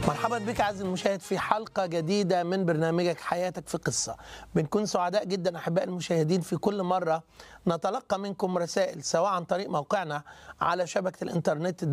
مرحبا بك عزيزي المشاهد في حلقة جديدة من برنامجك حياتك في قصة بنكون سعداء جدا أحباء المشاهدين في كل مرة نتلقى منكم رسائل سواء عن طريق موقعنا على شبكة الإنترنت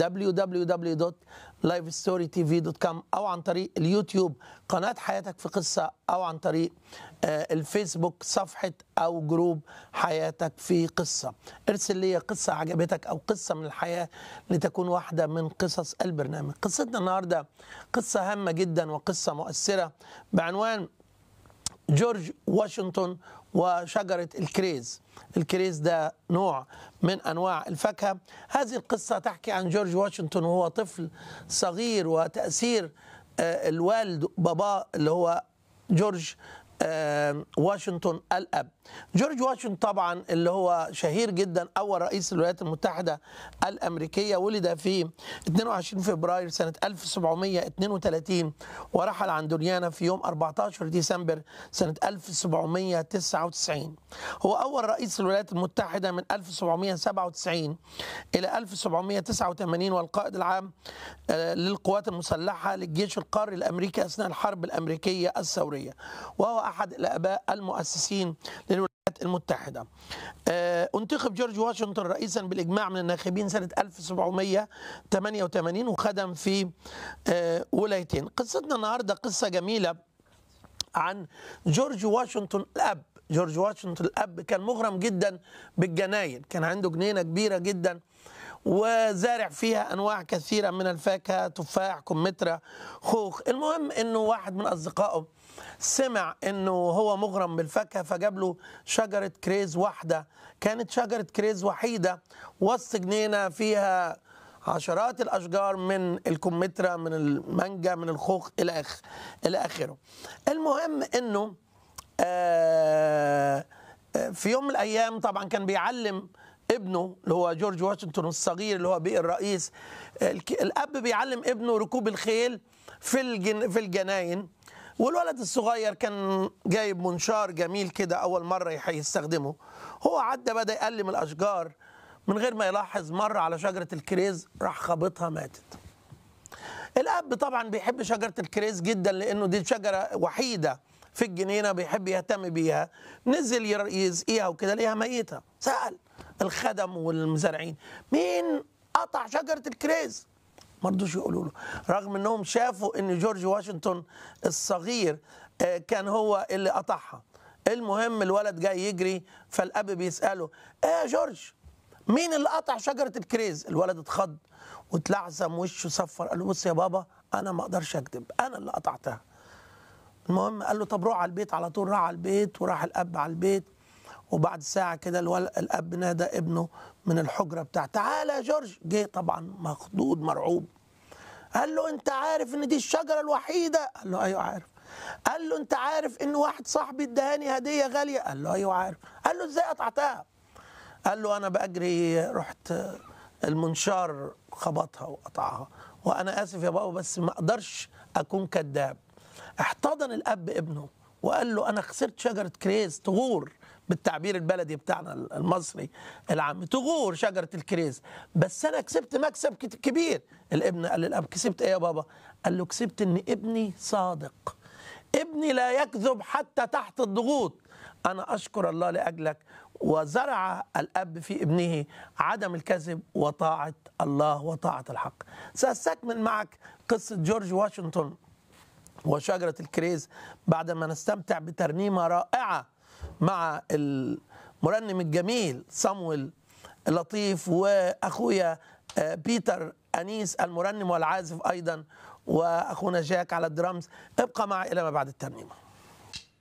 www.livestorytv.com أو عن طريق اليوتيوب قناة حياتك في قصة أو عن طريق آه، الفيسبوك صفحة أو جروب حياتك في قصة ارسل لي قصة عجبتك أو قصة من الحياة لتكون واحدة من قصص البرنامج قصتنا النهاردة قصة هامة جدا وقصة مؤثرة بعنوان جورج واشنطن وشجرة الكريز الكريز ده نوع من أنواع الفاكهة هذه القصة تحكي عن جورج واشنطن وهو طفل صغير وتأثير آه، الوالد باباه اللي هو جورج آه، واشنطن الأب جورج واشنطن طبعا اللي هو شهير جدا أول رئيس الولايات المتحدة الأمريكية ولد في 22 فبراير سنة 1732 ورحل عن دنيانا في يوم 14 ديسمبر سنة 1799 هو أول رئيس الولايات المتحدة من 1797 إلى 1789 والقائد العام آه، للقوات المسلحة للجيش القاري الأمريكي أثناء الحرب الأمريكية الثورية وهو أحد الآباء المؤسسين للولايات المتحدة آه، انتخب جورج واشنطن رئيسا بالإجماع من الناخبين سنة 1788 وخدم في آه، ولايتين قصتنا النهاردة قصة جميلة عن جورج واشنطن الأب جورج واشنطن الأب كان مغرم جدا بالجناين كان عنده جنينة كبيرة جدا وزارع فيها انواع كثيره من الفاكهه تفاح كمثرى خوخ المهم انه واحد من اصدقائه سمع انه هو مغرم بالفاكهه فجاب له شجره كريز واحده كانت شجره كريز وحيده وسط جنينه فيها عشرات الاشجار من الكمثرى من المانجا من الخوخ الى اخ الى اخره المهم انه آه آه، في يوم من الايام طبعا كان بيعلم ابنه اللي هو جورج واشنطن الصغير اللي هو بقي الرئيس الك- الاب بيعلم ابنه ركوب الخيل في الجن في الجناين والولد الصغير كان جايب منشار جميل كده اول مره يح- يستخدمه هو عدى بدا يقلم الاشجار من غير ما يلاحظ مره على شجره الكريز راح خابطها ماتت الاب طبعا بيحب شجره الكريز جدا لانه دي شجره وحيده في الجنينه بيحب يهتم بيها نزل ير- يسقيها وكده لقيها ميته سال الخدم والمزارعين مين قطع شجره الكريز ما رضوش يقولوا له رغم انهم شافوا ان جورج واشنطن الصغير آه، كان هو اللي قطعها المهم الولد جاي يجري فالاب بيساله ايه يا جورج مين اللي قطع شجره الكريز الولد اتخض واتلعثم وشه صفر قال له بص يا بابا انا ما اقدرش اكذب انا اللي قطعتها المهم قال له طب روح على البيت على طول راح على البيت وراح الاب على البيت وبعد ساعة كده الول... الأب نادى ابنه من الحجرة بتاعته تعالى يا جورج جه طبعا مخضوض مرعوب قال له أنت عارف إن دي الشجرة الوحيدة قال له أيوه عارف قال له أنت عارف إن واحد صاحبي اداني هدية غالية قال له أيوه عارف قال له إزاي قطعتها قال له أنا بأجري رحت المنشار خبطها وقطعها وأنا آسف يا بابا بس ما أقدرش أكون كذاب احتضن الأب ابنه وقال له أنا خسرت شجرة كريز تغور بالتعبير البلدي بتاعنا المصري العام تغور شجرة الكريز بس أنا كسبت مكسب كت- كبير الابن قال للأب كسبت إيه يا بابا قال له كسبت إن ابني صادق ابني لا يكذب حتى تحت الضغوط أنا أشكر الله لأجلك وزرع الأب في ابنه عدم الكذب وطاعة الله وطاعة الحق سأستكمل معك قصة جورج واشنطن وشجرة الكريز بعد ما نستمتع بترنيمة رائعة مع المرنم الجميل صمويل لطيف وأخويا آه، بيتر أنيس المرنم والعازف أيضا وأخونا جاك على الدرامز ابقى معي إلى ما بعد الترنيمة